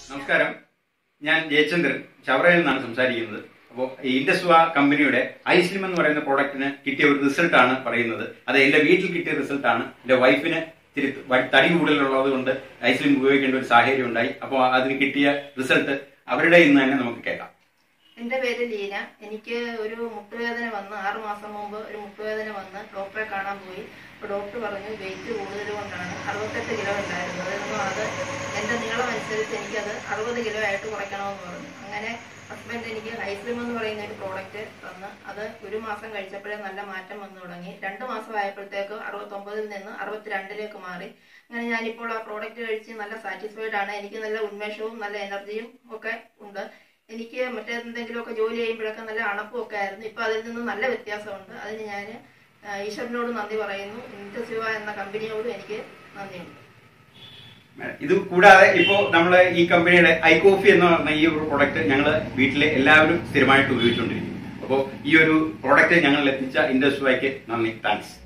നമസ്കാരം ഞാൻ ജയചന്ദ്രൻ ചവറയിൽ നിന്നാണ് സംസാരിക്കുന്നത് അപ്പോൾ ഈ ഇൻഡസ്വ കമ്പനിയുടെ ഐസ്ലിം എന്ന് പറയുന്ന പ്രോഡക്റ്റിന് കിട്ടിയ ഒരു റിസൾട്ട് ആണ് പറയുന്നത് അത് എന്റെ വീട്ടിൽ കിട്ടിയ റിസൾട്ട് ആണ് എന്റെ വൈഫിന് ഇത്തിരി വ- തടി കൂടുതലുള്ളത് കൊണ്ട് ഐസ്ലിം ഉപയോഗിക്കേണ്ട ഒരു സാഹചര്യം ഉണ്ടായി അപ്പോൾ അതിന് കിട്ടിയ റിസൾട്ട് അവരുടെ ഇന്ന് തന്നെ നമുക്ക് കേൾക്കാം എന്റെ പേര് ലീന എനിക്ക് ഒരു മുട്ടുവേദന വന്ന് ആറു മാസം മുമ്പ് ഒരു മുട്ടുവേദന വന്ന് ഡോക്ടറെ കാണാൻ പോയി അപ്പോൾ ഡോക്ടർ പറഞ്ഞു വെയിറ്റ് കൂടുതൽ കൊണ്ടാണ് അറുപത്തെട്ട് കിലോ ഉണ്ടായിരുന്നത് അപ്പോൾ അത് എന്റെ നീളം അനുസരിച്ച് എനിക്കത് അറുപത് കിലോ ആയിട്ട് കുറയ്ക്കണമെന്ന് പറഞ്ഞു അങ്ങനെ ഹസ്ബൻഡ് എനിക്ക് ഐസ്ലിം എന്ന് പറയുന്ന ഒരു പ്രോഡക്റ്റ് തന്ന് അത് ഒരു മാസം കഴിച്ചപ്പോഴേ നല്ല മാറ്റം വന്നു തുടങ്ങി രണ്ട് മാസം ആയപ്പോഴത്തേക്ക് അറുപത്തൊമ്പതിൽ നിന്ന് അറുപത്തിരണ്ടിലേക്ക് മാറി അങ്ങനെ ഞാനിപ്പോൾ ആ പ്രോഡക്റ്റ് കഴിച്ച് നല്ല സാറ്റിസ്ഫൈഡ് ആണ് എനിക്ക് നല്ല ഉന്മേഷവും നല്ല എനർജിയും ഒക്കെ ഉണ്ട് എനിക്ക് മറ്റേന്തെങ്കിലുമൊക്കെ ജോലി ചെയ്യുമ്പോഴൊക്കെ നല്ല അണപ്പും ഒക്കെ ആയിരുന്നു ഇപ്പൊ അതിൽ നിന്ന് നല്ല വ്യത്യാസമുണ്ട് അതിന് ഞാൻ ഈശ്വരനോട് നന്ദി പറയുന്നു ഇൻറ്റസിവ എന്ന കമ്പനിയോടും എനിക്ക് നന്ദിയുണ്ട് ഇത് കൂടാതെ ഇപ്പോ നമ്മൾ ഈ കമ്പനിയുടെ ഐ കോഫി എന്ന് പറഞ്ഞ ഈ ഒരു പ്രോഡക്റ്റ് ഞങ്ങൾ വീട്ടിലെ എല്ലാവരും സ്ഥിരമായിട്ട് ഉപയോഗിച്ചുകൊണ്ടിരിക്കും അപ്പോൾ ഈ ഒരു പ്രോഡക്റ്റ് ഞങ്ങൾ എത്തിച്ച ഇൻഡസ്ട്രിക്ക് നന്ദി താങ്ക്സ്